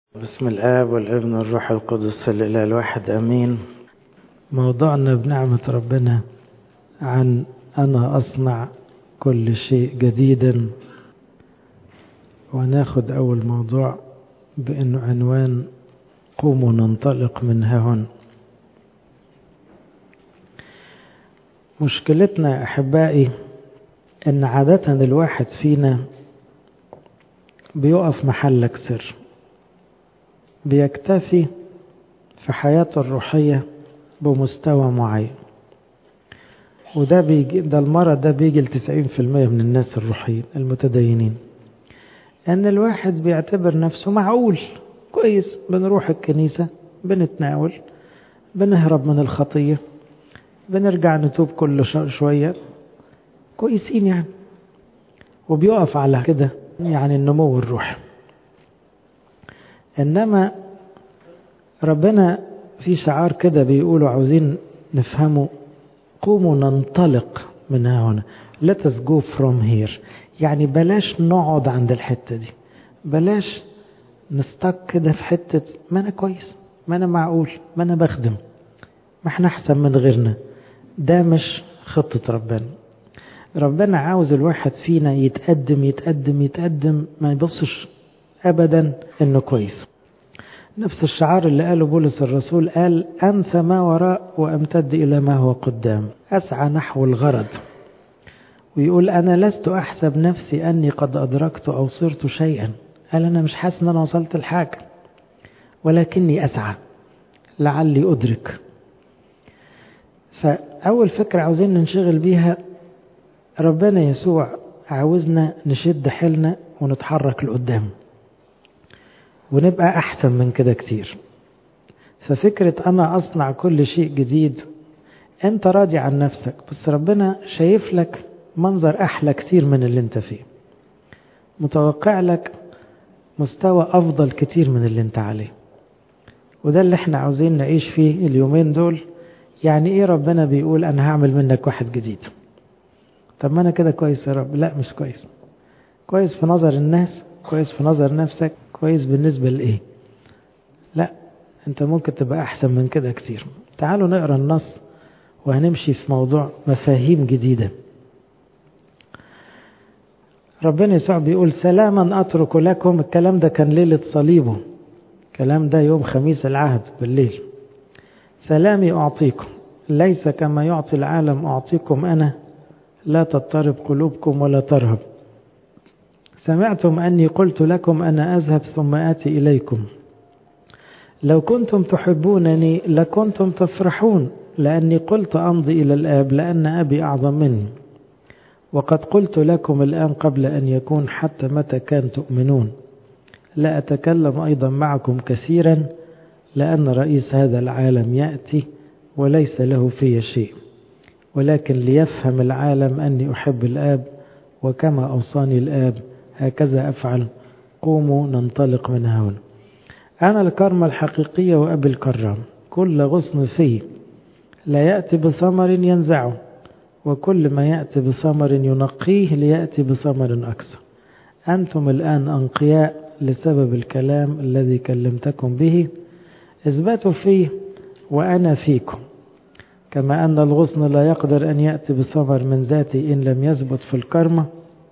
بسم الآب والابن والروح القدس الإله الواحد أمين موضوعنا بنعمة ربنا عن أنا أصنع كل شيء جديدا وناخد أول موضوع بأنه عنوان قوموا ننطلق من هون مشكلتنا أحبائي أن عادة الواحد فينا بيقف محلك سر بيكتفي في حياته الروحية بمستوى معين وده بيجي ده المرض ده بيجي لتسعين في المية من الناس الروحيين المتدينين أن الواحد بيعتبر نفسه معقول كويس بنروح الكنيسة بنتناول بنهرب من الخطية بنرجع نتوب كل شوية كويسين يعني وبيقف على كده يعني النمو الروحي إنما ربنا في شعار كده بيقولوا عاوزين نفهمه قوموا ننطلق من هنا let us go from here يعني بلاش نقعد عند الحتة دي بلاش نستك كده في حتة ما أنا كويس ما أنا معقول ما أنا بخدم ما احنا أحسن من غيرنا ده مش خطة ربنا ربنا عاوز الواحد فينا يتقدم يتقدم يتقدم ما يبصش أبدا إنه كويس نفس الشعار اللي قاله بولس الرسول قال أنسى ما وراء وأمتد إلى ما هو قدام أسعى نحو الغرض ويقول أنا لست أحسب نفسي أني قد أدركت أو صرت شيئا قال أنا مش حاسس أن أنا وصلت الحاجة ولكني أسعى لعلي أدرك فأول فكرة عاوزين ننشغل بيها ربنا يسوع عاوزنا نشد حيلنا ونتحرك لقدام ونبقى أحسن من كده كتير ففكرة أنا أصنع كل شيء جديد أنت راضي عن نفسك بس ربنا شايف لك منظر أحلى كتير من اللي أنت فيه متوقع لك مستوى أفضل كتير من اللي أنت عليه وده اللي احنا عاوزين نعيش فيه اليومين دول يعني ايه ربنا بيقول انا هعمل منك واحد جديد طب ما انا كده كويس يا رب لا مش كويس كويس في نظر الناس كويس في نظر نفسك كويس بالنسبة لإيه لا أنت ممكن تبقى أحسن من كده كتير تعالوا نقرأ النص وهنمشي في موضوع مفاهيم جديدة ربنا يسوع بيقول سلاما أترك لكم الكلام ده كان ليلة صليبه الكلام ده يوم خميس العهد بالليل سلامي أعطيكم ليس كما يعطي العالم أعطيكم أنا لا تضطرب قلوبكم ولا ترهب سمعتم أني قلت لكم أنا أذهب ثم آتي إليكم لو كنتم تحبونني لكنتم تفرحون لأني قلت أمضي إلى الآب لأن أبي أعظم مني وقد قلت لكم الآن قبل أن يكون حتى متى كان تؤمنون لا أتكلم أيضا معكم كثيرا لأن رئيس هذا العالم يأتي وليس له في شيء ولكن ليفهم العالم أني أحب الآب وكما أوصاني الآب هكذا أفعل قوموا ننطلق من هون أنا الكرمة الحقيقية وأبي الكرام كل غصن فيه لا يأتي بثمر ينزعه وكل ما يأتي بثمر ينقيه ليأتي بثمر أكثر أنتم الآن أنقياء لسبب الكلام الذي كلمتكم به اثبتوا فيه وأنا فيكم كما أن الغصن لا يقدر أن يأتي بثمر من ذاته إن لم يثبت في الكرمة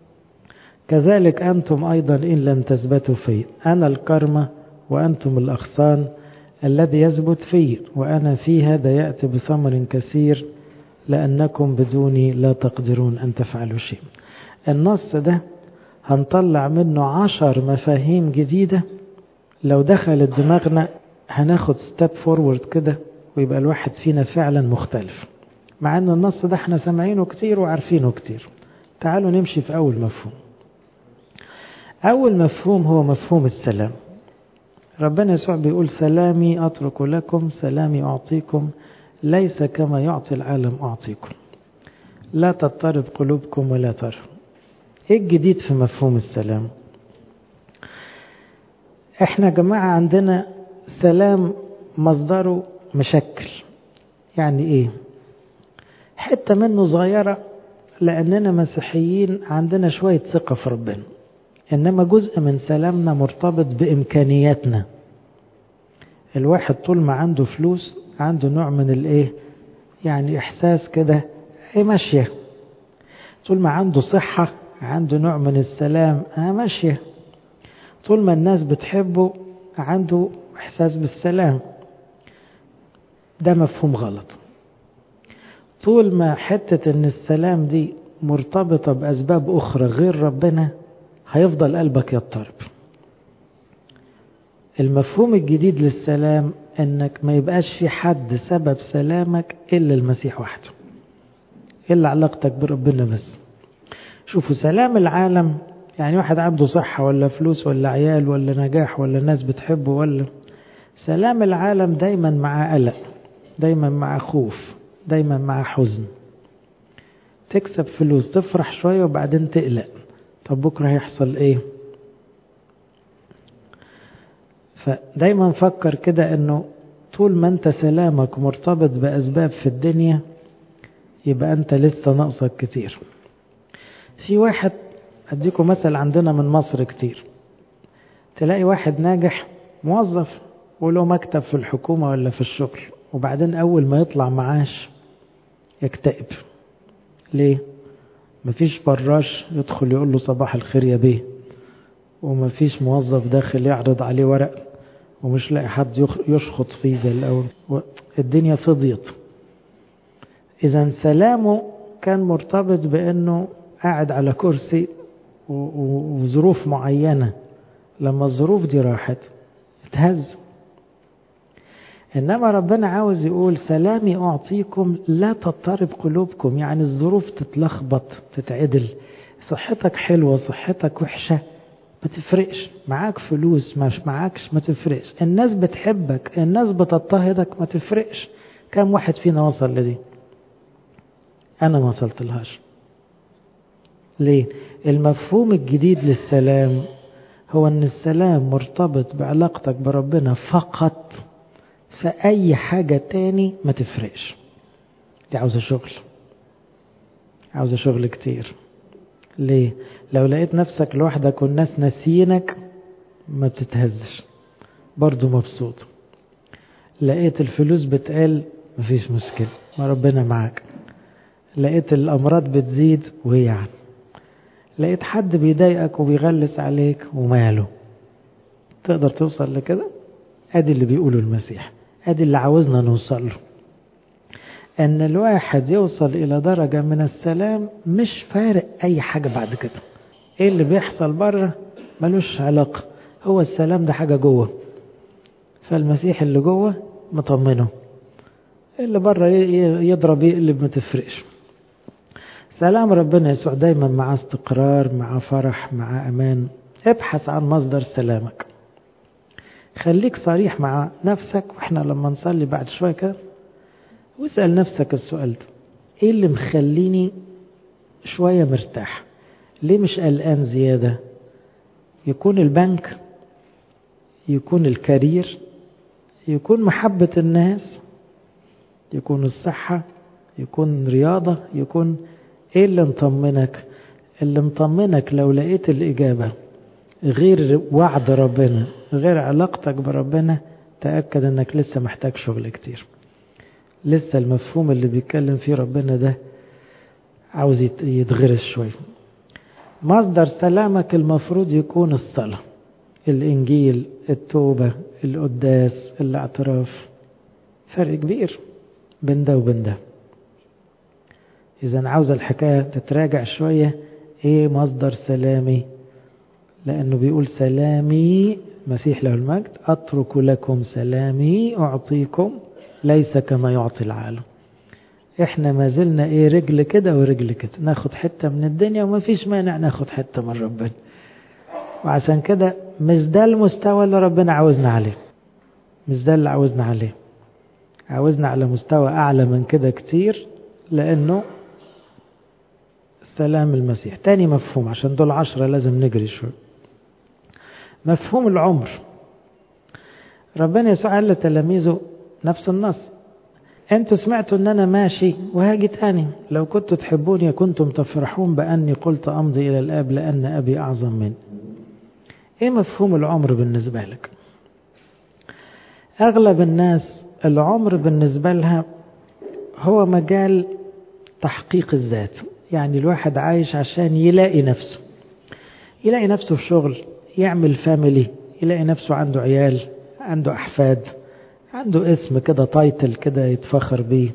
كذلك أنتم أيضا إن لم تثبتوا في أنا الكرمة وأنتم الأغصان الذي يثبت فيه وأنا في هذا يأتي بثمر كثير لأنكم بدوني لا تقدرون أن تفعلوا شيء النص ده هنطلع منه عشر مفاهيم جديدة لو دخلت دماغنا هناخد ستيب فورورد كده ويبقى الواحد فينا فعلا مختلف مع ان النص ده احنا سامعينه كتير وعارفينه كتير تعالوا نمشي في أول مفهوم أول مفهوم هو مفهوم السلام ربنا يسوع بيقول سلامي أترك لكم سلامي أعطيكم ليس كما يعطي العالم أعطيكم لا تضطرب قلوبكم ولا ترهب إيه الجديد في مفهوم السلام إحنا جماعة عندنا سلام مصدره مشكل يعني إيه حتة منه صغيرة لأننا مسيحيين عندنا شوية ثقة في ربنا إنما جزء من سلامنا مرتبط بإمكانياتنا الواحد طول ما عنده فلوس عنده نوع من الايه يعني احساس كده هي ماشية طول ما عنده صحة عنده نوع من السلام اه ماشية طول ما الناس بتحبه عنده احساس بالسلام ده مفهوم غلط طول ما حتة ان السلام دي مرتبطة بأسباب أخرى غير ربنا هيفضل قلبك يضطرب المفهوم الجديد للسلام انك ما يبقاش في حد سبب سلامك الا المسيح وحده الا علاقتك بربنا بس شوفوا سلام العالم يعني واحد عنده صحة ولا فلوس ولا عيال ولا نجاح ولا ناس بتحبه ولا سلام العالم دايما مع قلق دايما مع خوف دايما مع حزن تكسب فلوس تفرح شوية وبعدين تقلق طب بكرة هيحصل ايه فدايما فكر كده انه طول ما انت سلامك مرتبط بأسباب في الدنيا يبقى انت لسه ناقصك كتير في واحد اديكم مثل عندنا من مصر كتير تلاقي واحد ناجح موظف وله مكتب في الحكومة ولا في الشغل وبعدين أول ما يطلع معاش يكتئب ليه؟ مفيش فراش يدخل يقول له صباح الخير يا بيه ومفيش موظف داخل يعرض عليه ورق ومش لاقي حد يشخط فيه زي الأول الدنيا فضيت إذا سلامه كان مرتبط بأنه قاعد على كرسي وظروف معينة لما الظروف دي راحت اتهز إنما ربنا عاوز يقول سلامي أعطيكم لا تضطرب قلوبكم يعني الظروف تتلخبط تتعدل صحتك حلوة صحتك وحشة ما تفرقش معاك فلوس مش معاكش ما تفرقش الناس بتحبك الناس بتضطهدك ما تفرقش كم واحد فينا وصل لدي أنا ما وصلت لهاش ليه المفهوم الجديد للسلام هو أن السلام مرتبط بعلاقتك بربنا فقط فأي حاجة تاني ما تفرقش دي عاوزة شغل عاوزة شغل كتير ليه لو لقيت نفسك لوحدك والناس ناسينك ما بتتهزش برضو مبسوط لقيت الفلوس بتقل مفيش مشكلة ما ربنا معاك لقيت الأمراض بتزيد وهي يعني لقيت حد بيضايقك وبيغلس عليك وماله تقدر توصل لكده ادي اللي بيقوله المسيح ادي اللي عاوزنا نوصل له ان الواحد يوصل الى درجة من السلام مش فارق اي حاجة بعد كده ايه اللي بيحصل بره ملوش علاقة هو السلام ده حاجة جوه فالمسيح اللي جوه مطمنه اللي بره يضرب يقلب ما تفرقش سلام ربنا يسوع دايما مع استقرار مع فرح مع امان ابحث عن مصدر سلامك خليك صريح مع نفسك واحنا لما نصلي بعد شويه كده واسال نفسك السؤال ده ايه اللي مخليني شويه مرتاح ليه مش قلقان زياده يكون البنك يكون الكارير يكون محبه الناس يكون الصحه يكون رياضه يكون ايه اللي مطمنك اللي مطمنك لو لقيت الاجابه غير وعد ربنا غير علاقتك بربنا تأكد انك لسه محتاج شغل كتير لسه المفهوم اللي بيتكلم فيه ربنا ده عاوز يتغرس شوية مصدر سلامك المفروض يكون الصلاة الإنجيل التوبة القداس الاعتراف فرق كبير بين ده وبين ده إذا عاوز الحكاية تتراجع شوية إيه مصدر سلامي لأنه بيقول سلامي مسيح له المجد أترك لكم سلامي أعطيكم ليس كما يعطي العالم احنا ما زلنا ايه رجل كده ورجل كده ناخد حتة من الدنيا وما فيش مانع ناخد حتة من ربنا وعشان كده مش ده المستوى اللي ربنا عاوزنا عليه مش ده اللي عاوزنا عليه عاوزنا على مستوى أعلى من كده كتير لأنه سلام المسيح تاني مفهوم عشان دول عشرة لازم نجري شوي مفهوم العمر ربنا يسوع قال لتلاميذه نفس النص انتوا سمعتوا ان انا ماشي وهاجي تاني لو كنتوا تحبوني كنتم تفرحون باني قلت امضي الى الاب لان ابي اعظم مني ايه مفهوم العمر بالنسبه لك أغلب الناس العمر بالنسبة لها هو مجال تحقيق الذات يعني الواحد عايش عشان يلاقي نفسه يلاقي نفسه في شغل يعمل فاميلي يلاقي نفسه عنده عيال عنده أحفاد عنده اسم كده تايتل كده يتفخر بيه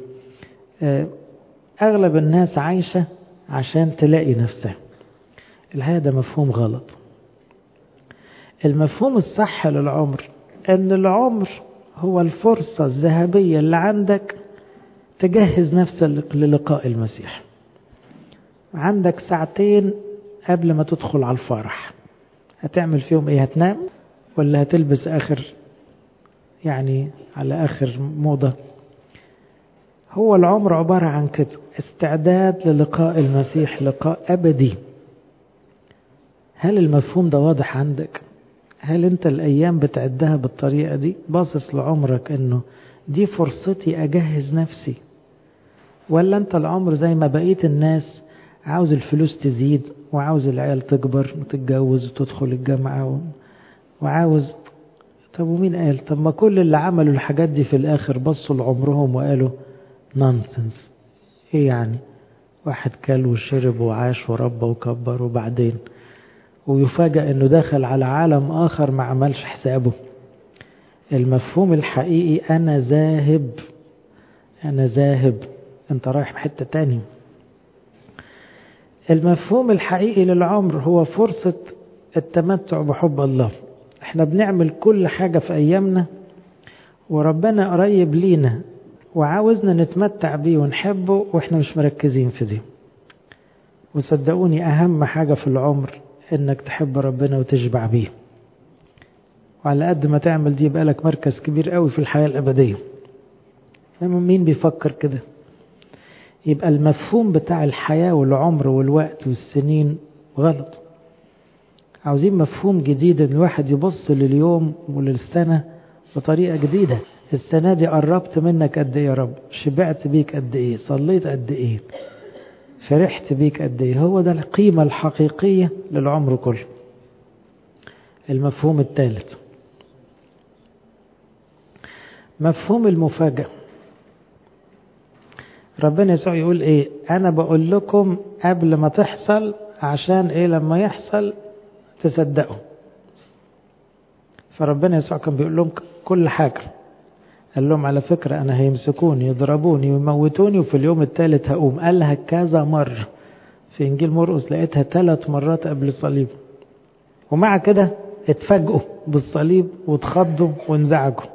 أغلب الناس عايشة عشان تلاقي نفسها الحقيقة ده مفهوم غلط المفهوم الصح للعمر أن العمر هو الفرصة الذهبية اللي عندك تجهز نفسك للقاء المسيح عندك ساعتين قبل ما تدخل على الفرح هتعمل فيهم ايه هتنام ولا هتلبس اخر يعني على اخر موضة هو العمر عبارة عن كده استعداد للقاء المسيح لقاء ابدي هل المفهوم ده واضح عندك هل انت الايام بتعدها بالطريقة دي باصص لعمرك انه دي فرصتي اجهز نفسي ولا انت العمر زي ما بقية الناس عاوز الفلوس تزيد وعاوز العيال تكبر وتتجوز وتدخل الجامعة و... وعاوز طب ومين قال طب ما كل اللي عملوا الحاجات دي في الآخر بصوا لعمرهم وقالوا نونسنس ايه يعني واحد كل وشرب وعاش وربى وكبر وبعدين ويفاجأ انه دخل على عالم آخر ما عملش حسابه المفهوم الحقيقي أنا ذاهب أنا ذاهب أنت رايح بحتة تاني المفهوم الحقيقي للعمر هو فرصة التمتع بحب الله احنا بنعمل كل حاجة في أيامنا وربنا قريب لينا وعاوزنا نتمتع بيه ونحبه واحنا مش مركزين في دي وصدقوني أهم حاجة في العمر إنك تحب ربنا وتشبع بيه وعلى قد ما تعمل دي يبقى لك مركز كبير قوي في الحياة الأبدية لما مين بيفكر كده يبقى المفهوم بتاع الحياة والعمر والوقت والسنين غلط عاوزين مفهوم جديد ان الواحد يبص لليوم وللسنة بطريقة جديدة السنة دي قربت منك قد ايه يا رب شبعت بيك قد ايه صليت قد ايه فرحت بيك قد ايه هو ده القيمة الحقيقية للعمر كله المفهوم الثالث مفهوم المفاجأة ربنا يسوع يقول ايه انا بقول لكم قبل ما تحصل عشان ايه لما يحصل تصدقوا فربنا يسوع كان بيقول لهم كل حاجة قال لهم على فكرة أنا هيمسكوني يضربوني ويموتوني وفي اليوم الثالث هقوم قالها كذا مرة في إنجيل مرقس لقيتها ثلاث مرات قبل الصليب ومع كده اتفاجئوا بالصليب واتخضوا وانزعجوا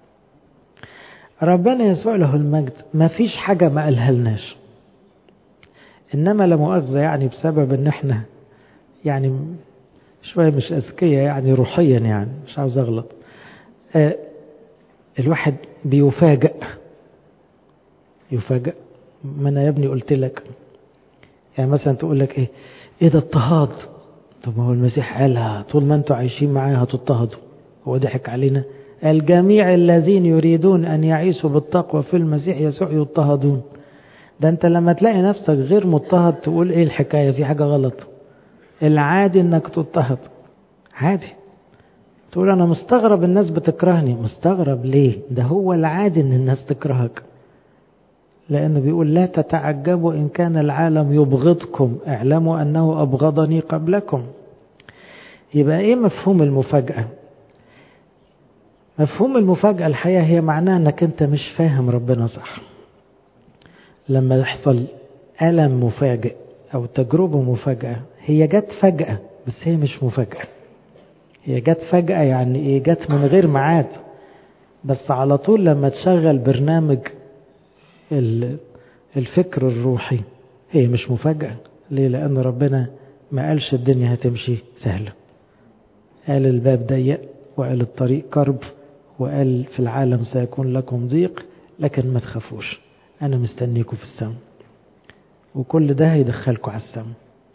ربنا يسوع له المجد ما فيش حاجة ما قالها لناش إنما لا مؤاخذة يعني بسبب إن إحنا يعني شوية مش أذكية يعني روحيا يعني مش عاوز أغلط آه الواحد بيفاجئ يفاجئ ما أنا يا ابني قلت لك يعني مثلا تقول لك إيه إيه ده اضطهاد طب ما هو المسيح قالها طول ما أنتوا عايشين معاه هتضطهدوا هو ضحك علينا الجميع الذين يريدون أن يعيشوا بالتقوى في المسيح يسوع يضطهدون ده أنت لما تلاقي نفسك غير مضطهد تقول إيه الحكاية في حاجة غلط العادي انك تضطهد عادي تقول انا مستغرب الناس بتكرهني مستغرب ليه ده هو العادي ان الناس تكرهك لانه بيقول لا تتعجبوا ان كان العالم يبغضكم اعلموا انه ابغضني قبلكم يبقى ايه مفهوم المفاجاه مفهوم المفاجاه الحقيقه هي معناها انك انت مش فاهم ربنا صح لما يحصل الم مفاجئ او تجربه مفاجاه هي جت فجأة بس هي مش مفاجأة هي جت فجأة يعني ايه جت من غير ميعاد بس على طول لما تشغل برنامج الفكر الروحي هي مش مفاجأة ليه لأن ربنا ما قالش الدنيا هتمشي سهلة قال الباب ضيق وقال الطريق كرب وقال في العالم سيكون لكم ضيق لكن ما تخافوش أنا مستنيكم في السماء وكل ده هيدخلكم على السماء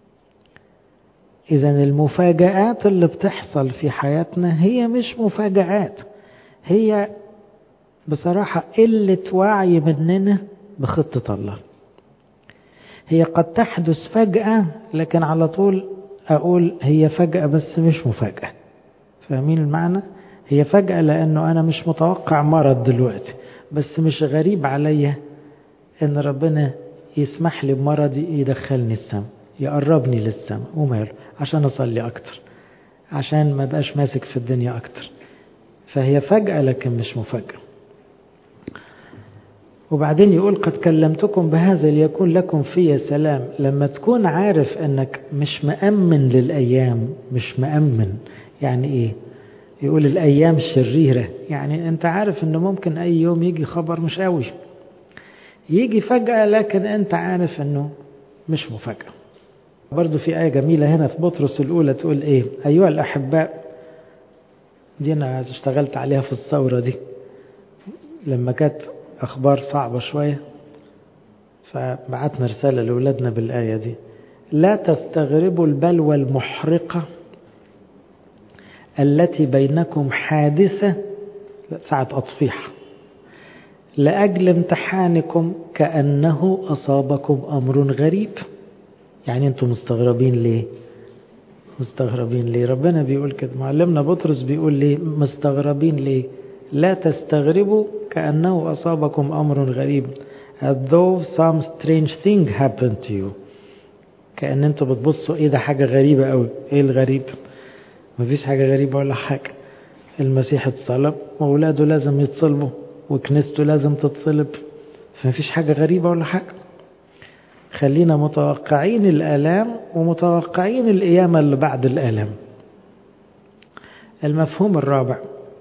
إذا المفاجآت اللي بتحصل في حياتنا هي مش مفاجآت هي بصراحة قلة وعي مننا بخطة الله هي قد تحدث فجأة لكن على طول أقول هي فجأة بس مش مفاجأة فاهمين المعنى؟ هي فجأة لأنه أنا مش متوقع مرض دلوقتي بس مش غريب عليا إن ربنا يسمح لي بمرضي يدخلني السماء يقربني للسماء وماله عشان أصلي أكتر عشان ما بقاش ماسك في الدنيا أكتر فهي فجأة لكن مش مفاجأة وبعدين يقول قد كلمتكم بهذا ليكون لكم في سلام لما تكون عارف انك مش مأمن للأيام مش مأمن يعني ايه يقول الأيام شريرة يعني انت عارف انه ممكن اي يوم يجي خبر مش قوي يجي فجأة لكن انت عارف انه مش مفاجأة برضو في آية جميلة هنا في بطرس الأولى تقول ايه أيها الأحباء دي أنا اشتغلت عليها في الثورة دي لما كانت أخبار صعبة شوية فبعتنا رسالة لأولادنا بالآية دي لا تستغربوا البلوى المحرقة التي بينكم حادثة ساعة أطفيح لأجل امتحانكم كأنه أصابكم أمر غريب يعني أنتم مستغربين ليه مستغربين ليه ربنا بيقول كده معلمنا بطرس بيقول ليه مستغربين ليه لا تستغربوا كأنه أصابكم أمر غريب as though some strange thing happened to you كأن انتوا بتبصوا ايه ده حاجة غريبة قوي ايه الغريب مفيش حاجة غريبة ولا حاجة المسيح اتصلب وأولاده لازم يتصلبوا وكنيسته لازم تتصلب فمفيش حاجة غريبة ولا حاجة خلينا متوقعين الآلام ومتوقعين القيامة اللي بعد الآلام المفهوم الرابع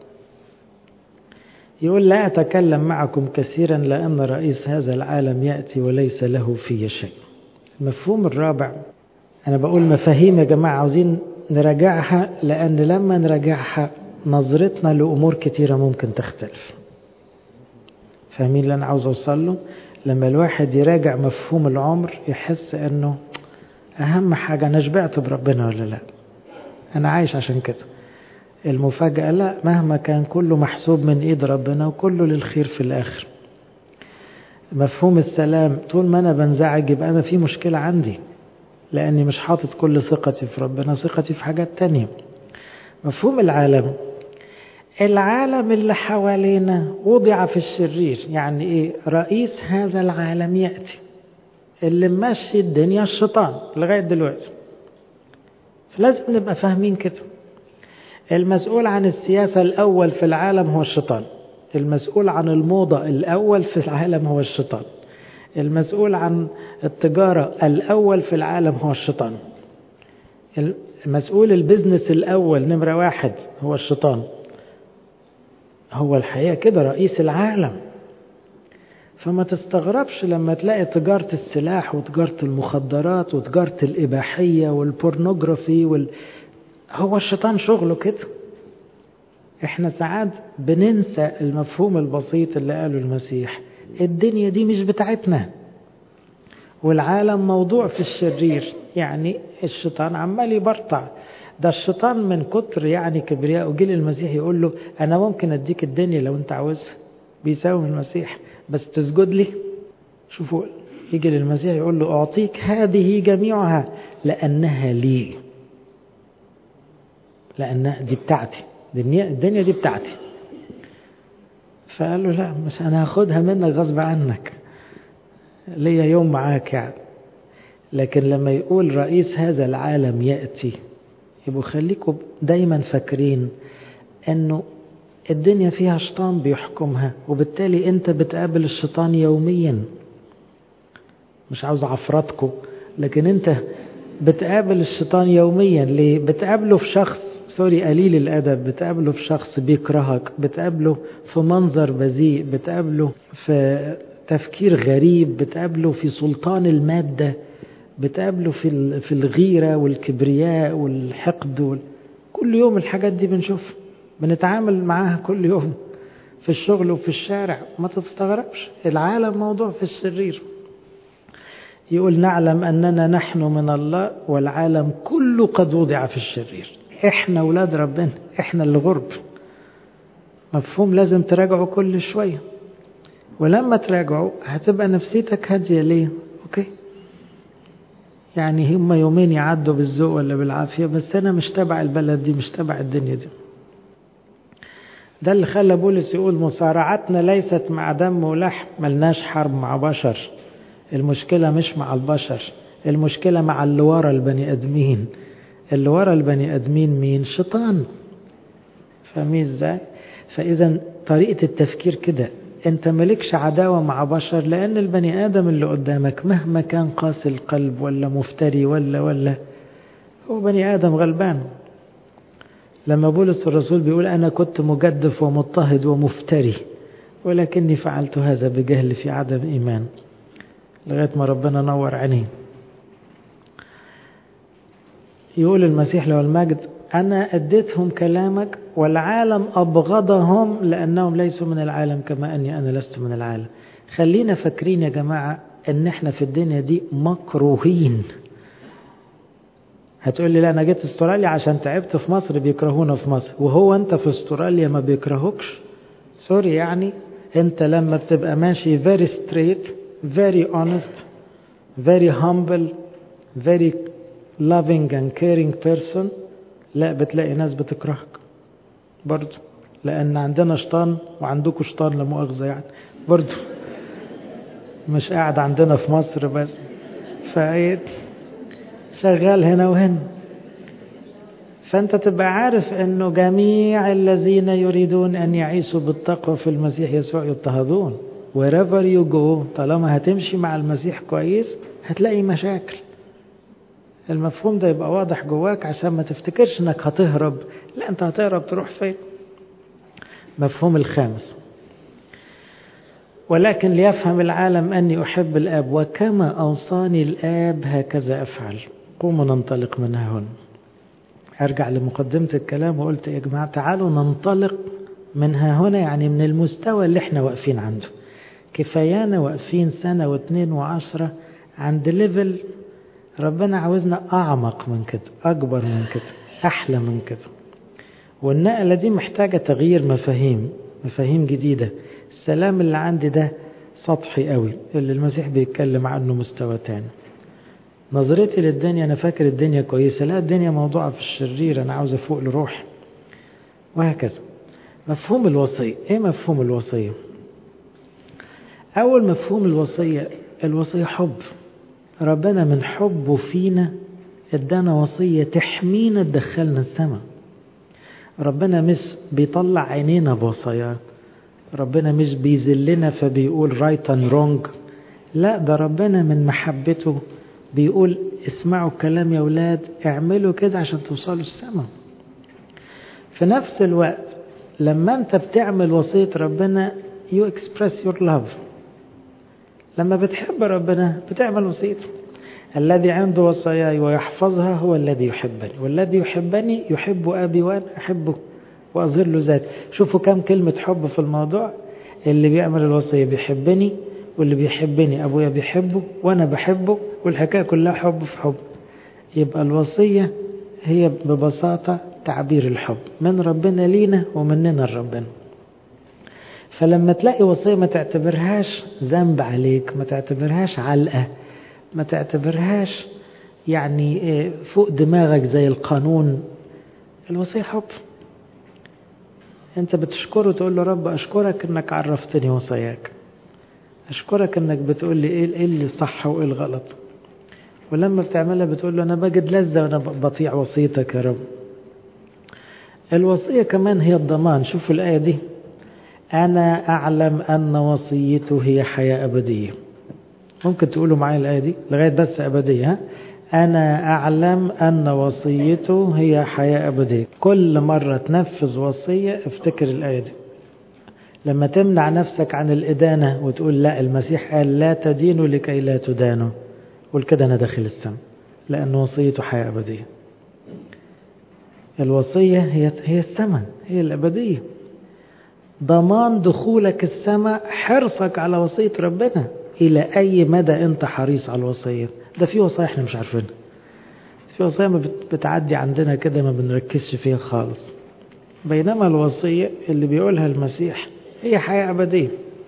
يقول لا أتكلم معكم كثيرا لأن رئيس هذا العالم يأتي وليس له في شيء المفهوم الرابع أنا بقول مفاهيم يا جماعة عاوزين نراجعها لأن لما نراجعها نظرتنا لأمور كثيرة ممكن تختلف فاهمين اللي أنا عاوز أوصل له لما الواحد يراجع مفهوم العمر يحس أنه أهم حاجة أنا شبعت بربنا ولا لا أنا عايش عشان كده المفاجأة لا مهما كان كله محسوب من إيد ربنا وكله للخير في الآخر مفهوم السلام طول ما أنا بنزعج يبقى أنا في مشكلة عندي لأني مش حاطط كل ثقتي في ربنا ثقتي في حاجات تانية مفهوم العالم العالم اللي حوالينا وضع في الشرير يعني إيه رئيس هذا العالم يأتي اللي ماشي الدنيا الشيطان لغاية دلوقتي فلازم نبقى فاهمين كده المسؤول عن السياسة الأول في العالم هو الشيطان المسؤول عن الموضة الأول في العالم هو الشيطان المسؤول عن التجارة الأول في العالم هو الشيطان مسؤول البزنس الأول نمرة واحد هو الشيطان هو الحقيقة كده رئيس العالم فما تستغربش لما تلاقي تجارة السلاح وتجارة المخدرات وتجارة الإباحية والبورنوغرافي وال... هو الشيطان شغله كده احنا ساعات بننسى المفهوم البسيط اللي قاله المسيح الدنيا دي مش بتاعتنا والعالم موضوع في الشرير يعني الشيطان عمال يبرطع ده الشيطان من كتر يعني كبرياء وجيل المسيح يقول له انا ممكن اديك الدنيا لو انت عاوزها بيساوم المسيح بس تسجد لي شوفوا يجي للمسيح يقول له اعطيك هذه جميعها لانها لي لانها دي بتاعتي الدنيا دي بتاعتي فقال له لا مش انا هاخدها منك غصب عنك ليا يوم معاك يعني لكن لما يقول رئيس هذا العالم يأتي يبقوا خليكم دايما فاكرين انه الدنيا فيها شيطان بيحكمها وبالتالي انت بتقابل الشيطان يوميا مش عاوز عفرتكم لكن انت بتقابل الشيطان يوميا ليه بتقابله في شخص سوري قليل الأدب بتقابله في شخص بيكرهك بتقابله في منظر بذيء بتقابله في تفكير غريب بتقابله في سلطان المادة بتقابله في في الغيرة والكبرياء والحقد وال... كل يوم الحاجات دي بنشوف بنتعامل معاها كل يوم في الشغل وفي الشارع ما تستغربش العالم موضوع في الشرير يقول نعلم أننا نحن من الله والعالم كله قد وضع في الشرير احنا اولاد ربنا احنا اللي غرب مفهوم لازم تراجعه كل شويه ولما تراجعه هتبقى نفسيتك هاديه ليه اوكي يعني هم يومين يعدوا بالذوق ولا بالعافيه بس انا مش تبع البلد دي مش تبع الدنيا دي ده اللي خلى بولس يقول مصارعتنا ليست مع دم ولحم ملناش حرب مع بشر المشكلة مش مع البشر المشكلة مع اللي ورا البني ادمين اللي ورا البني ادمين مين شيطان فاهمين ازاي فاذا طريقة التفكير كده انت مالكش عداوة مع بشر لان البني ادم اللي قدامك مهما كان قاسي القلب ولا مفتري ولا ولا هو بني ادم غلبان لما بولس الرسول بيقول انا كنت مجدف ومضطهد ومفتري ولكني فعلت هذا بجهل في عدم ايمان لغايه ما ربنا نور عينيه يقول المسيح له المجد أنا أديتهم كلامك والعالم أبغضهم لأنهم ليسوا من العالم كما أني أنا لست من العالم خلينا فاكرين يا جماعة أن احنا في الدنيا دي مكروهين هتقول لي لا أنا جيت استراليا عشان تعبت في مصر بيكرهونا في مصر وهو أنت في استراليا ما بيكرهوكش سوري يعني أنت لما بتبقى ماشي very straight very honest very humble very loving and caring person لا بتلاقي ناس بتكرهك برضه لأن عندنا شيطان وعندكم شيطان لا مؤاخذة يعني برضه مش قاعد عندنا في مصر بس فايه شغال هنا وهنا فأنت تبقى عارف أنه جميع الذين يريدون أن يعيشوا بالتقوى في المسيح يسوع يضطهدون wherever you go طالما هتمشي مع المسيح كويس هتلاقي مشاكل المفهوم ده يبقى واضح جواك عشان ما تفتكرش انك هتهرب لا انت هتهرب تروح فين مفهوم الخامس ولكن ليفهم العالم أني أحب الآب وكما أوصاني الآب هكذا أفعل قوموا ننطلق من هنا أرجع لمقدمة الكلام وقلت يا جماعة تعالوا ننطلق من هنا يعني من المستوى اللي احنا واقفين عنده كفايانا واقفين سنة واثنين وعشرة عند ليفل ربنا عاوزنا أعمق من كده أكبر من كده أحلى من كده والنقلة دي محتاجة تغيير مفاهيم مفاهيم جديدة السلام اللي عندي ده سطحي قوي اللي المسيح بيتكلم عنه مستوى تاني نظرتي للدنيا أنا فاكر الدنيا كويسة لا الدنيا موضوعة في الشرير أنا عاوز أفوق لروحي وهكذا مفهوم الوصية إيه مفهوم الوصية أول مفهوم الوصية الوصية حب ربنا من حبه فينا ادانا وصية تحمينا تدخلنا السماء ربنا مش بيطلع عينينا بوصاياه ربنا مش بيذلنا فبيقول رايت اند رونج لا ده ربنا من محبته بيقول اسمعوا الكلام يا ولاد اعملوا كده عشان توصلوا السماء في نفس الوقت لما انت بتعمل وصية ربنا you express your love لما بتحب ربنا بتعمل وصيته الذي عنده وصاياي ويحفظها هو الذي يحبني والذي يحبني يحب أبي وأنا أحبه وأظهر له ذاتي شوفوا كم كلمة حب في الموضوع اللي بيعمل الوصية بيحبني واللي بيحبني أبويا بيحبه وأنا بحبه والحكاية كلها حب في حب يبقى الوصية هي ببساطة تعبير الحب من ربنا لينا ومننا لربنا فلما تلاقي وصية ما تعتبرهاش ذنب عليك ما تعتبرهاش علقة ما تعتبرهاش يعني فوق دماغك زي القانون الوصية حب انت بتشكره تقول له رب اشكرك انك عرفتني وصاياك اشكرك انك بتقول لي ايه اللي صح وايه الغلط ولما بتعملها بتقول له انا بجد لذة وانا بطيع وصيتك يا رب الوصية كمان هي الضمان شوفوا الآية دي أنا أعلم أن وصيته هي حياة أبدية ممكن تقولوا معايا الآية دي لغاية بس أبدية ها؟ أنا أعلم أن وصيته هي حياة أبدية كل مرة تنفذ وصية افتكر الآية دي لما تمنع نفسك عن الإدانة وتقول لا المسيح قال لا تدينوا لكي لا تدانوا قول كده أنا داخل السماء لأن وصيته حياة أبدية الوصية هي هي السماء هي الأبدية ضمان دخولك السماء حرصك على وصية ربنا إلى أي مدى أنت حريص على الوصية ده في وصايا احنا مش عارفينها في وصايا ما بتعدي عندنا كده ما بنركزش فيها خالص بينما الوصية اللي بيقولها المسيح هي حياة أبدية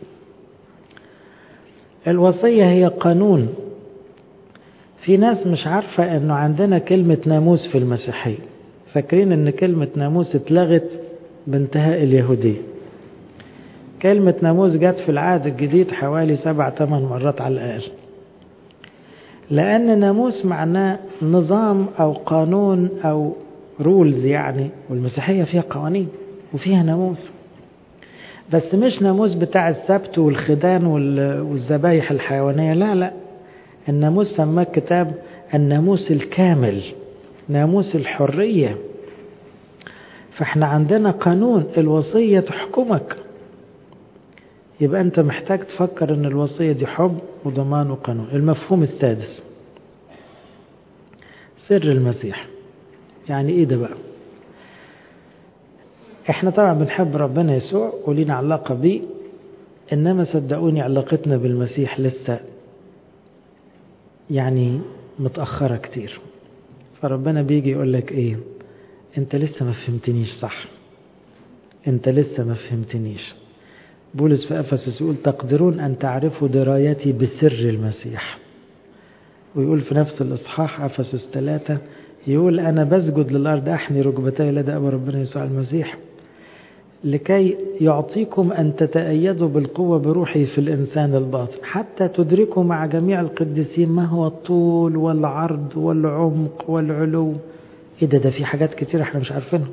الوصية هي قانون في ناس مش عارفة أنه عندنا كلمة ناموس في المسيحية فاكرين أن كلمة ناموس اتلغت بانتهاء اليهودية كلمة ناموس جت في العهد الجديد حوالي سبع ثمان مرات على الأقل لأن ناموس معناه نظام أو قانون أو رولز يعني والمسيحية فيها قوانين وفيها ناموس بس مش ناموس بتاع السبت والخدان والذبايح الحيوانية لا لا الناموس سماه كتاب الناموس الكامل ناموس الحرية فاحنا عندنا قانون الوصية تحكمك يبقى انت محتاج تفكر ان الوصية دي حب وضمان وقانون المفهوم السادس سر المسيح يعني ايه ده بقى احنا طبعا بنحب ربنا يسوع ولينا علاقة بيه انما صدقوني علاقتنا بالمسيح لسه يعني متأخرة كتير فربنا بيجي يقول لك ايه انت لسه ما فهمتنيش صح انت لسه ما فهمتنيش بولس في افسس يقول تقدرون ان تعرفوا درايتي بسر المسيح ويقول في نفس الاصحاح افسس ثلاثة يقول انا بسجد للارض احني ركبتي لدى ابو ربنا يسوع المسيح لكي يعطيكم أن تتأيدوا بالقوة بروحه في الإنسان الباطن حتى تدركوا مع جميع القديسين ما هو الطول والعرض والعمق والعلو إيه ده ده في حاجات كتير احنا مش عارفينها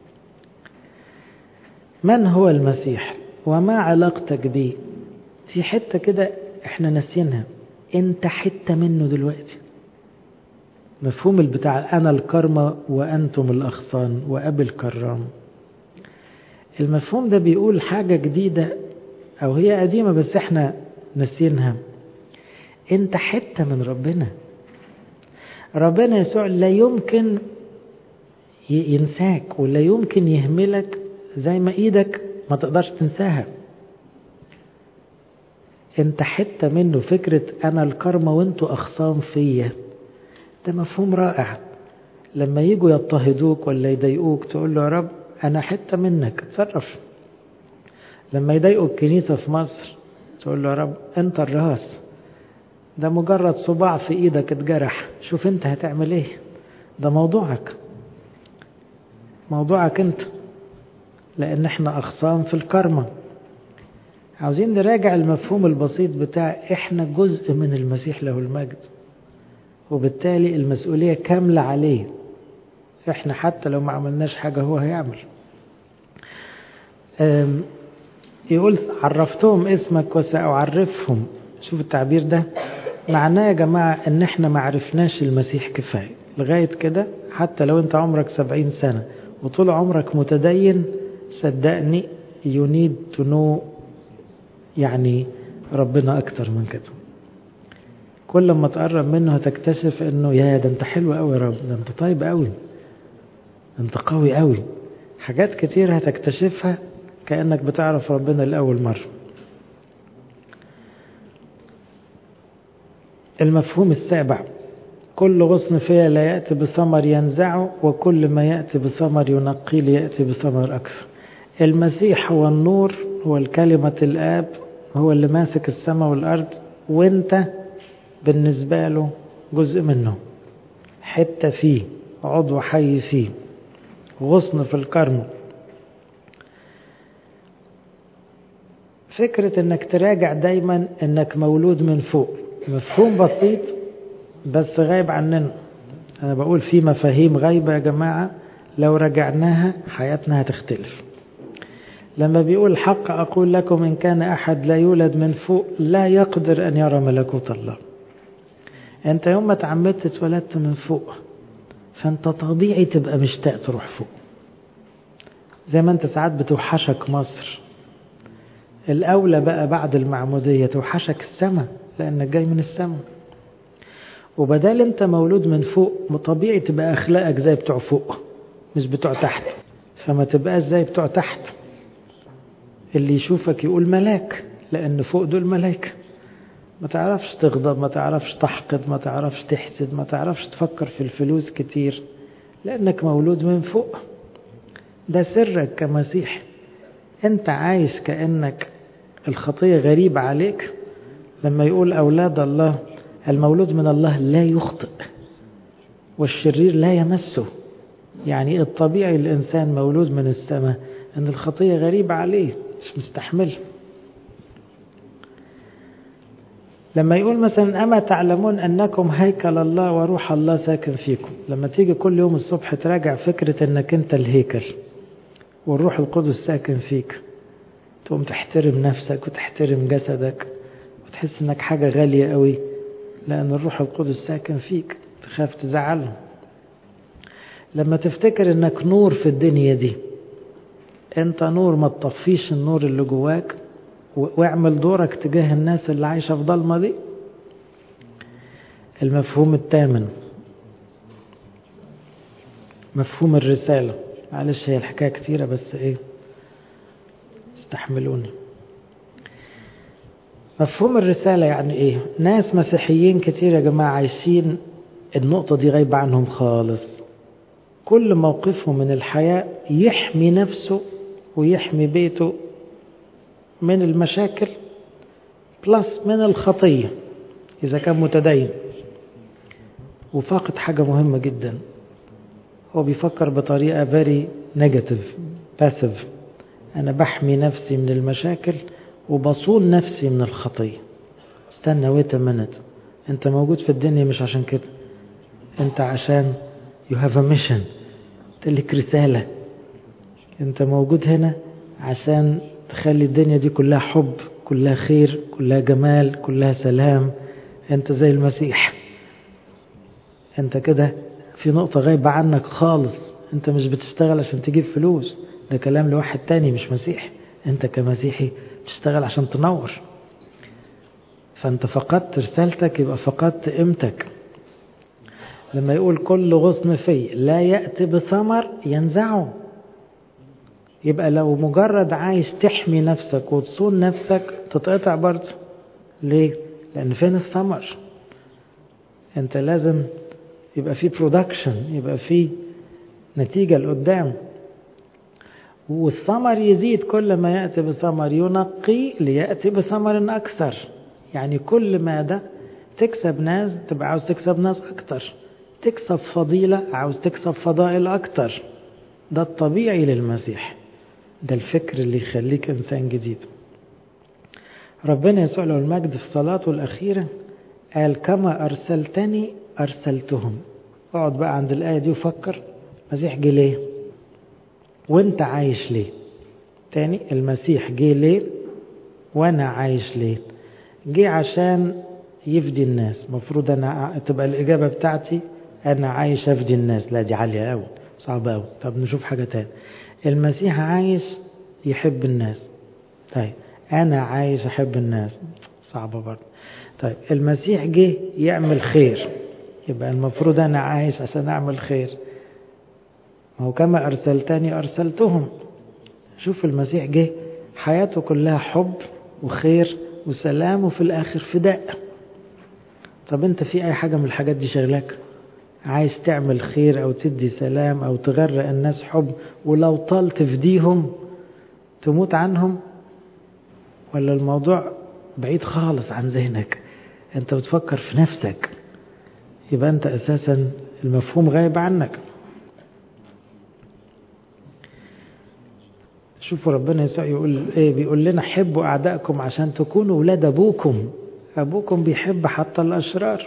من هو المسيح وما علاقتك بيه في حتة كده احنا ناسينها انت حتة منه دلوقتي مفهوم البتاع أنا الكرمة وأنتم الأغصان وأبي الكرام المفهوم ده بيقول حاجة جديدة أو هي قديمة بس احنا ناسينها انت حتة من ربنا ربنا يسوع لا يمكن ينساك ولا يمكن يهملك زي ما ايدك ما تقدرش تنساها انت حتة منه فكرة انا الكرمة وانتوا اخصام فيا ده مفهوم رائع لما يجوا يضطهدوك ولا يضايقوك تقول له يا رب أنا حتة منك اتصرف لما يضايقوا الكنيسة في مصر تقول له يا رب أنت الراس ده مجرد صباع في إيدك اتجرح شوف أنت هتعمل إيه ده موضوعك موضوعك أنت لأن احنا أخصام في الكرمة عاوزين نراجع المفهوم البسيط بتاع احنا جزء من المسيح له المجد وبالتالي المسؤولية كاملة عليه احنا حتى لو ما عملناش حاجة هو هيعمل يقول عرفتهم اسمك وسأعرفهم شوف التعبير ده معناه يا جماعة ان احنا ما عرفناش المسيح كفاية لغاية كده حتى لو انت عمرك سبعين سنة وطول عمرك متدين صدقني you need to know يعني ربنا اكتر من كده كل ما تقرب منه هتكتشف انه يا ده انت حلو قوي يا رب ده انت طيب قوي انت قوي قوي حاجات كتير هتكتشفها كأنك بتعرف ربنا لأول مرة المفهوم السابع كل غصن فيها لا يأتي بثمر ينزعه وكل ما يأتي بثمر ينقي ليأتي بثمر أكثر المسيح هو النور هو الكلمة الآب هو اللي ماسك السماء والأرض وانت بالنسبة له جزء منه حتة فيه عضو حي فيه غصن في الكرم فكرة انك تراجع دايما انك مولود من فوق مفهوم بسيط بس غايب عننا انا بقول في مفاهيم غايبة يا جماعة لو رجعناها حياتنا هتختلف لما بيقول الحق أقول لكم إن كان أحد لا يولد من فوق لا يقدر أن يرى ملكوت الله أنت يوم ما تعمدت اتولدت من فوق فأنت طبيعي تبقى مشتاق تروح فوق زي ما أنت ساعات بتوحشك مصر الأولى بقى بعد المعمودية توحشك السماء لأنك جاي من السماء وبدال أنت مولود من فوق طبيعي تبقى أخلاقك زي بتوع فوق مش بتوع تحت فما تبقاش زي بتوع تحت اللي يشوفك يقول ملاك لأن فوق دول ملائكة ما تعرفش تغضب ما تعرفش تحقد ما تعرفش تحسد ما تعرفش تفكر في الفلوس كتير لأنك مولود من فوق ده سرك كمسيح انت عايش كأنك الخطية غريبة عليك لما يقول أولاد الله المولود من الله لا يخطئ والشرير لا يمسه يعني الطبيعي الإنسان مولود من السماء ان الخطية غريبة عليه مش مستحمل لما يقول مثلا أما تعلمون أنكم هيكل الله وروح الله ساكن فيكم لما تيجي كل يوم الصبح تراجع فكرة أنك أنت الهيكل والروح القدس ساكن فيك تقوم تحترم نفسك وتحترم جسدك وتحس أنك حاجة غالية قوي لأن الروح القدس ساكن فيك تخاف تزعله لما تفتكر أنك نور في الدنيا دي أنت نور ما تطفيش النور اللي جواك واعمل دورك تجاه الناس اللي عايشة في ضلمة دي المفهوم الثامن مفهوم الرسالة معلش هي الحكاية كتيرة بس ايه استحملوني مفهوم الرسالة يعني ايه ناس مسيحيين كتير يا جماعة عايشين النقطة دي غايبة عنهم خالص كل موقفه من الحياة يحمي نفسه ويحمي بيته من المشاكل بلس من الخطية إذا كان متدين وفاقد حاجة مهمة جدا هو بيفكر بطريقة very negative passive أنا بحمي نفسي من المشاكل وبصون نفسي من الخطية استنى ويت minute أنت موجود في الدنيا مش عشان كده أنت عشان you have a mission تلك رسالة أنت موجود هنا عشان تخلي الدنيا دي كلها حب كلها خير كلها جمال كلها سلام انت زي المسيح انت كده في نقطة غايبة عنك خالص انت مش بتشتغل عشان تجيب فلوس ده كلام لواحد تاني مش مسيحي انت كمسيحي بتشتغل عشان تنور فانت فقدت رسالتك يبقى فقدت قيمتك لما يقول كل غصن في لا يأتي بثمر ينزعه يبقى لو مجرد عايز تحمي نفسك وتصون نفسك تتقطع برضه ليه؟ لأن فين الثمر؟ أنت لازم يبقى في برودكشن يبقى في نتيجة لقدام والثمر يزيد كل ما يأتي بثمر ينقي ليأتي بثمر أكثر يعني كل ما ده تكسب ناس تبقى عاوز تكسب ناس أكتر تكسب فضيلة عاوز تكسب فضائل أكتر ده الطبيعي للمسيح ده الفكر اللي يخليك إنسان جديد ربنا يسوع له المجد في صلاته الأخيرة قال كما أرسلتني أرسلتهم اقعد بقى عند الآية دي وفكر المسيح جه ليه وانت عايش ليه تاني المسيح جه ليه وانا عايش ليه جه عشان يفدي الناس مفروض انا تبقى الاجابه بتاعتي انا عايش افدي الناس لا دي عاليه قوي صعبه قوي طب نشوف حاجه تاني المسيح عايش يحب الناس طيب انا عايش احب الناس صعبه برضه طيب المسيح جه يعمل خير يبقى المفروض انا عايش عشان اعمل خير ما هو كما ارسلتني ارسلتهم شوف المسيح جه حياته كلها حب وخير وسلام وفي الاخر فداء طب انت في اي حاجه من الحاجات دي شغلاك عايز تعمل خير او تدي سلام او تغرق الناس حب ولو طال تفديهم تموت عنهم ولا الموضوع بعيد خالص عن ذهنك انت بتفكر في نفسك يبقى انت اساسا المفهوم غايب عنك شوفوا ربنا يسوع يقول ايه بيقول لنا حبوا اعدائكم عشان تكونوا ولاد ابوكم ابوكم بيحب حتى الاشرار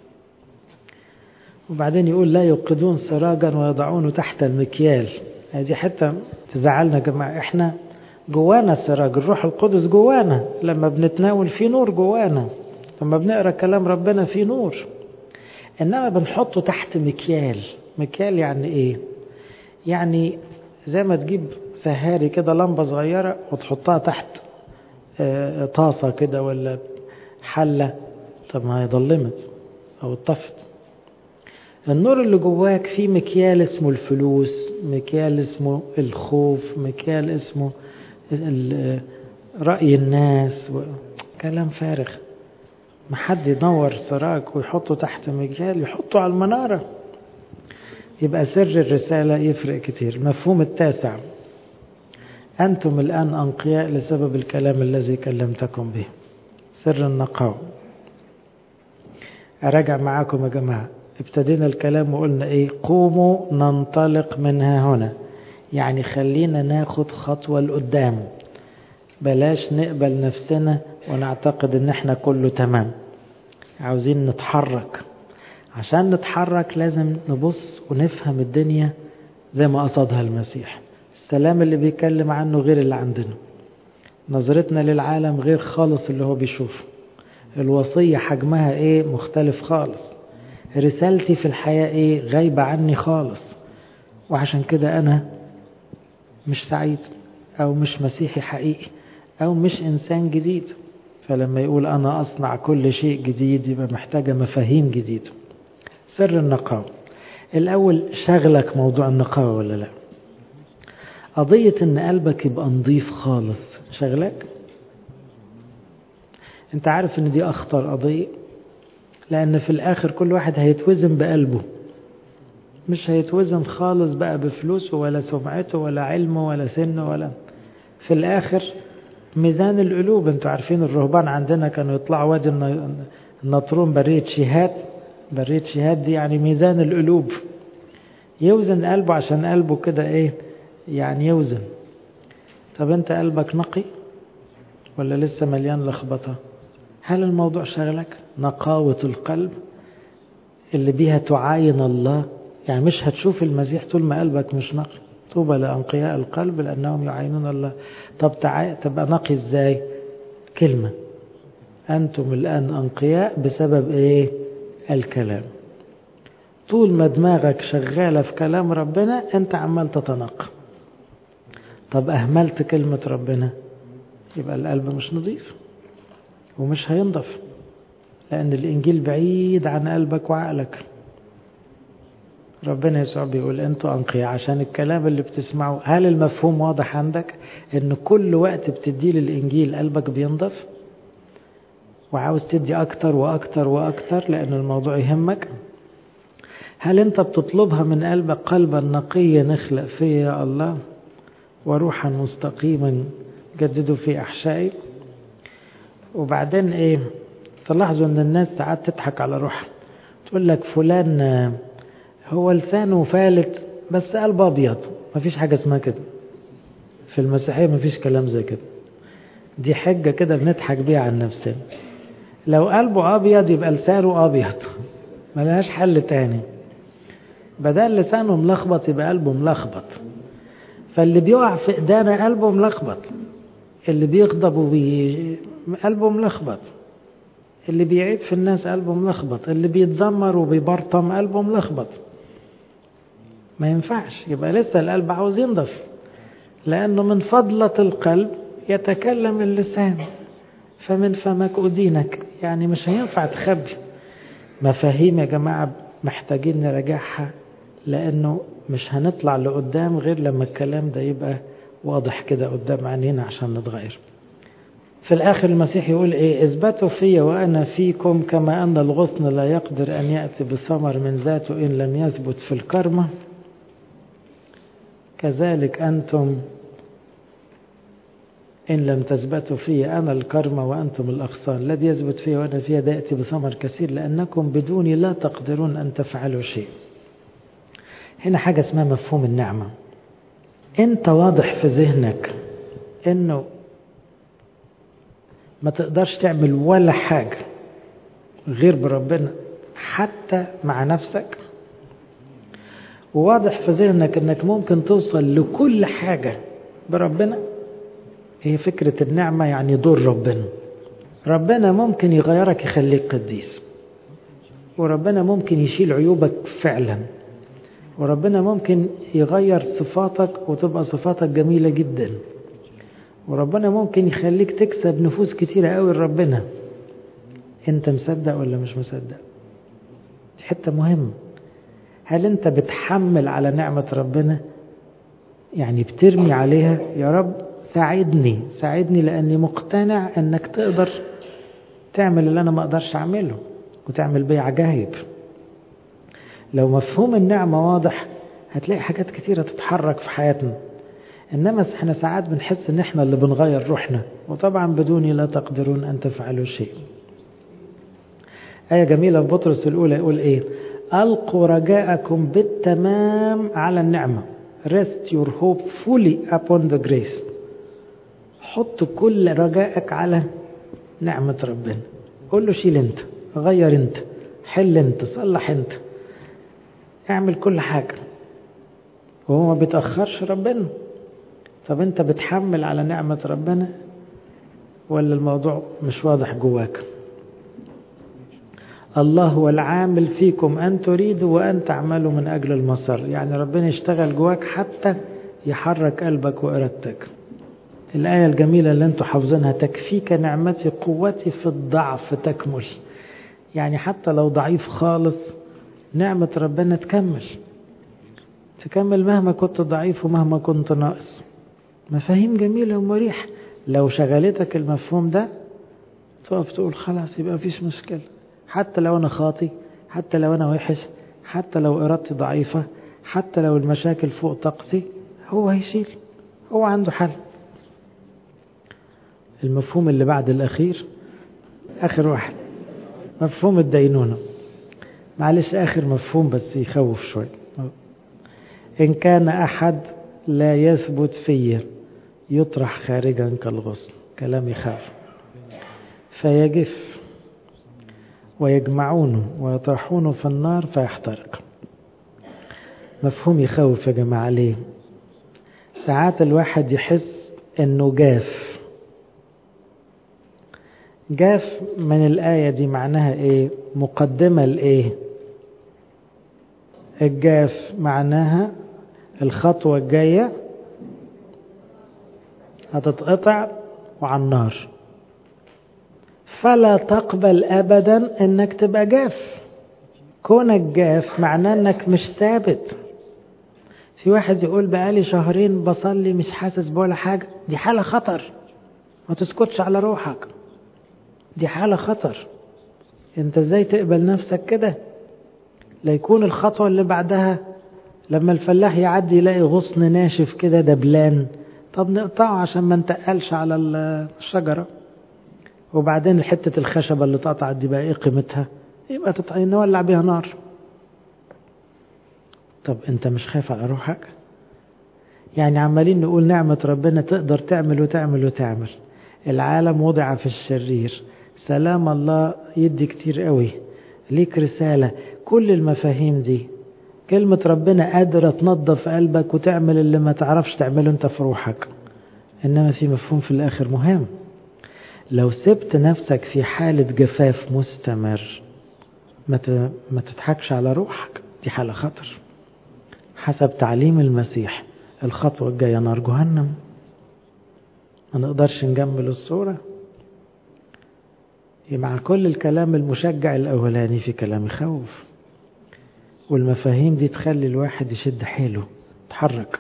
وبعدين يقول لا يوقدون سراجا ويضعونه تحت المكيال هذه حتى تزعلنا يا جماعه احنا جوانا السراج الروح القدس جوانا لما بنتناول في نور جوانا لما بنقرا كلام ربنا في نور انما بنحطه تحت مكيال مكيال يعني ايه يعني زي ما تجيب سهاري كده لمبه صغيره وتحطها تحت طاسه كده ولا حله طب ما هي ضلمت او اتطفت النور اللي جواك فيه مكيال اسمه الفلوس مكيال اسمه الخوف مكيال اسمه رأي الناس كلام فارغ ما حد ينور سراج ويحطه تحت مكيال يحطه على المنارة يبقى سر الرسالة يفرق كتير المفهوم التاسع أنتم الآن أنقياء لسبب الكلام الذي كلمتكم به سر النقاء أراجع معاكم يا جماعة ابتدينا الكلام وقلنا إيه قوموا ننطلق منها هنا يعني خلينا ناخد خطوة لقدام بلاش نقبل نفسنا ونعتقد ان احنا كله تمام عاوزين نتحرك عشان نتحرك لازم نبص ونفهم الدنيا زي ما قصدها المسيح السلام اللي بيتكلم عنه غير اللي عندنا نظرتنا للعالم غير خالص اللي هو بيشوفه الوصية حجمها ايه مختلف خالص رسالتي في الحياة ايه غايبة عني خالص وعشان كده انا مش سعيد او مش مسيحي حقيقي او مش انسان جديد فلما يقول انا اصنع كل شيء جديد يبقى محتاجة مفاهيم جديدة سر النقاوة الاول شغلك موضوع النقاوة ولا لا قضية ان قلبك يبقى نظيف خالص شغلك انت عارف ان دي اخطر قضية لان في الاخر كل واحد هيتوزن بقلبه مش هيتوزن خالص بقى بفلوسه ولا سمعته ولا علمه ولا سنه ولا في الاخر ميزان القلوب انتوا عارفين الرهبان عندنا كانوا يطلعوا وادي النطرون برية شهاد برية شهاد دي يعني ميزان القلوب يوزن قلبه عشان قلبه كده ايه يعني يوزن طب انت قلبك نقي ولا لسه مليان لخبطة هل الموضوع شغلك نقاوة القلب اللي بيها تعاين الله يعني مش هتشوف المسيح طول ما قلبك مش نقي طوبى لأنقياء القلب لأنهم يعينون الله طب تعا... تبقى نقي ازاي كلمة أنتم الآن أنقياء بسبب إيه الكلام طول ما دماغك شغالة في كلام ربنا أنت عمال تتنقى طب أهملت كلمة ربنا يبقى القلب مش نظيف ومش هينضف لأن الإنجيل بعيد عن قلبك وعقلك ربنا يسوع بيقول انتوا أنقياء عشان الكلام اللي بتسمعه هل المفهوم واضح عندك ان كل وقت بتديه للإنجيل قلبك بينضف وعاوز تدي أكتر وأكتر وأكتر لأن الموضوع يهمك هل أنت بتطلبها من قلبك قلبا نقيا نخلق فيه يا الله وروحا مستقيما جددوا في أحشائي وبعدين إيه تلاحظوا أن الناس ساعات تضحك على روحها تقول لك فلان هو لسانه فالت بس قلبه أبيض مفيش حاجة اسمها كده في المسيحية مفيش كلام زي كده دي حجة كده بنضحك بيها عن نفسنا لو قلبه أبيض يبقى لسانه أبيض ملهاش حل تاني بدل لسانه ملخبط يبقى قلبه ملخبط فاللي بيقع في ايدينا قلبه ملخبط اللي بيغضب وبي... قلبه ملخبط اللي بيعيب في الناس قلبه ملخبط اللي بيتذمر وبيبرطم قلبه ملخبط ما ينفعش يبقى لسه القلب عاوز ينضف لأنه من فضلة القلب يتكلم اللسان فمن فمك أدينك يعني مش هينفع تخبي مفاهيم يا جماعة محتاجين نراجعها لأنه مش هنطلع لقدام غير لما الكلام ده يبقى واضح كده قدام عينينا عشان نتغير في الآخر المسيح يقول إيه اثبتوا في وأنا فيكم كما أن الغصن لا يقدر أن يأتي بثمر من ذاته إن لم يثبت في الكرمة كذلك أنتم إن لم تثبتوا في أنا الكرمة وأنتم الأغصان الذي يثبت فيه وأنا فيه ده يأتي بثمر كثير لأنكم بدوني لا تقدرون أن تفعلوا شيء هنا حاجة اسمها مفهوم النعمة أنت واضح في ذهنك أنه ما تقدرش تعمل ولا حاجة غير بربنا حتى مع نفسك وواضح في ذهنك أنك ممكن توصل لكل حاجة بربنا هي فكرة النعمة يعني دور ربنا ربنا ممكن يغيرك يخليك قديس وربنا ممكن يشيل عيوبك فعلا وربنا ممكن يغير صفاتك وتبقى صفاتك جميلة جدا وربنا ممكن يخليك تكسب نفوس كتيرة قوي لربنا انت مصدق ولا مش مصدق دي حتة مهمة هل انت بتحمل على نعمة ربنا يعني بترمي عليها يا رب ساعدني ساعدني لأني مقتنع أنك تقدر تعمل اللي أنا ما أقدرش أعمله وتعمل بيه عجايب لو مفهوم النعمة واضح هتلاقي حاجات كتيرة تتحرك في حياتنا إنما احنا ساعات بنحس إن احنا اللي بنغير روحنا وطبعا بدوني لا تقدرون أن تفعلوا شيء آية جميلة في بطرس الأولى يقول إيه ألقوا رجاءكم بالتمام على النعمة rest your hope fully upon the grace حط كل رجائك على نعمة ربنا قول له شيل انت غير انت حل انت صلح انت اعمل كل حاجة وهو ما بيتأخرش ربنا طب انت بتحمل على نعمة ربنا ولا الموضوع مش واضح جواك الله هو العامل فيكم أن تريدوا وأن تعملوا من أجل المسار يعني ربنا يشتغل جواك حتى يحرك قلبك وإرادتك الآية الجميلة اللي انتوا حافظينها تكفيك نعمتي قوتي في الضعف تكمل يعني حتى لو ضعيف خالص نعمة ربنا تكمل تكمل مهما كنت ضعيف ومهما كنت ناقص مفاهيم جميلة ومريحة لو شغلتك المفهوم ده تقف تقول خلاص يبقى مفيش مشكلة حتى لو أنا خاطي حتى لو أنا وحش حتى لو إرادتي ضعيفة حتى لو المشاكل فوق طاقتي هو هيشيل هو عنده حل المفهوم اللي بعد الأخير آخر واحد مفهوم الدينونة معلش آخر مفهوم بس يخوف شوي إن كان أحد لا يثبت فيه يطرح خارجا كالغصن كلام يخاف فيجف ويجمعونه ويطرحونه في النار فيحترق مفهوم يخوف يا جماعة ليه ساعات الواحد يحس انه جاف جاف من الآية دي معناها ايه مقدمة لايه الجاف معناها الخطوة الجاية هتتقطع وعلى النار فلا تقبل ابدا انك تبقى جاف كونك جاف معناه انك مش ثابت في واحد يقول بقالي شهرين بصلي مش حاسس بولا حاجة دي حالة خطر ما تسكتش على روحك دي حالة خطر انت ازاي تقبل نفسك كده لا يكون الخطوة اللي بعدها لما الفلاح يعدي يلاقي غصن ناشف كده دبلان طب نقطعه عشان ما نتقلش على الشجرة وبعدين حتة الخشبة اللي اتقطعت دي بقى ايه قيمتها يبقى تطعي نولع بيها نار طب انت مش خايف على روحك يعني عمالين نقول نعمة ربنا تقدر تعمل وتعمل وتعمل العالم وضع في الشرير سلام الله يدي كتير قوي ليك رسالة كل المفاهيم دي كلمة ربنا قادرة تنظف قلبك وتعمل اللي ما تعرفش تعمله انت في روحك انما في مفهوم في الاخر مهم لو سبت نفسك في حالة جفاف مستمر ما ما تضحكش على روحك دي حالة خطر حسب تعليم المسيح الخطوة الجاية نار جهنم ما نقدرش نجمل الصورة مع كل الكلام المشجع الأولاني في كلام يخوف والمفاهيم دي تخلي الواحد يشد حيله تحرك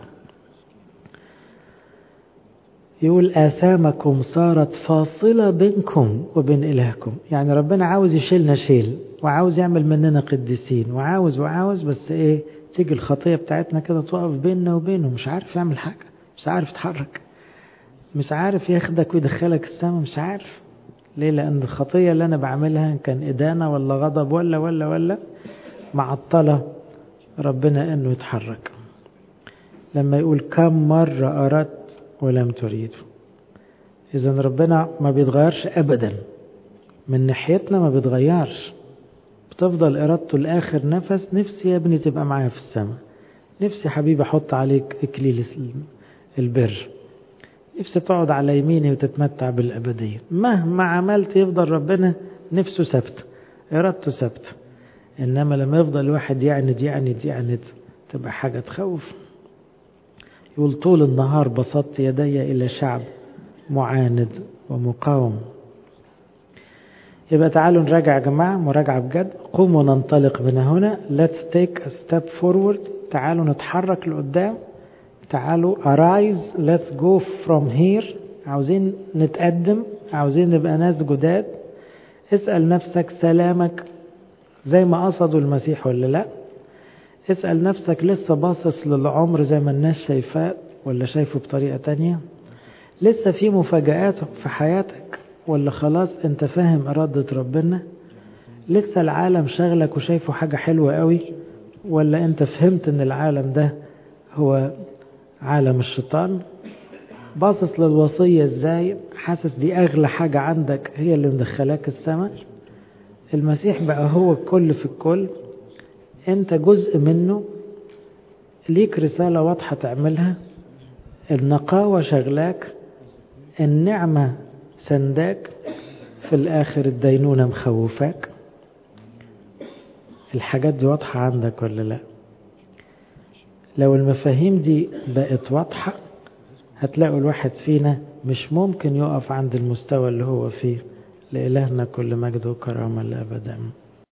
يقول آثامكم صارت فاصلة بينكم وبين إلهكم يعني ربنا عاوز يشيلنا شيل وعاوز يعمل مننا قديسين وعاوز وعاوز بس إيه تيجي الخطية بتاعتنا كده تقف بيننا وبينه مش عارف يعمل حاجة مش عارف يتحرك مش عارف ياخدك ويدخلك السماء مش عارف ليه لأن الخطية اللي أنا بعملها كان إدانة ولا غضب ولا ولا ولا معطلة ربنا أنه يتحرك لما يقول كم مرة أردت ولم تريده إذا ربنا ما بيتغيرش أبدا من ناحيتنا ما بيتغيرش بتفضل إرادته لآخر نفس نفسي يا ابني تبقى معايا في السماء نفسي حبيبي أحط عليك إكليل البر نفسي تقعد على يميني وتتمتع بالأبدية مهما عملت يفضل ربنا نفسه ثابت إرادته ثابته إنما لما يفضل الواحد يعند يعند يعند تبقى حاجة تخوف يقول طول النهار بسطت يدي إلى شعب معاند ومقاوم يبقى تعالوا نراجع يا جماعة مراجعة بجد قوموا ننطلق من هنا let's take a step forward تعالوا نتحرك لقدام تعالوا arise let's go from here عاوزين نتقدم عاوزين نبقى ناس جداد اسأل نفسك سلامك زي ما قصدوا المسيح ولا لا اسأل نفسك لسه باصص للعمر زي ما الناس شايفاه ولا شايفه بطريقة تانية لسه في مفاجآت في حياتك ولا خلاص انت فاهم إرادة ربنا لسه العالم شغلك وشايفه حاجة حلوة قوي ولا انت فهمت ان العالم ده هو عالم الشيطان باصص للوصية ازاي حاسس دي اغلى حاجة عندك هي اللي مدخلاك السماء المسيح بقى هو الكل في الكل انت جزء منه ليك رسالة واضحة تعملها النقاوة شغلاك النعمة سنداك في الآخر الدينونة مخوفاك الحاجات دي واضحة عندك ولا لا لو المفاهيم دي بقت واضحة هتلاقوا الواحد فينا مش ممكن يقف عند المستوى اللي هو فيه لإلهنا كل مجد وكرامة لأبدا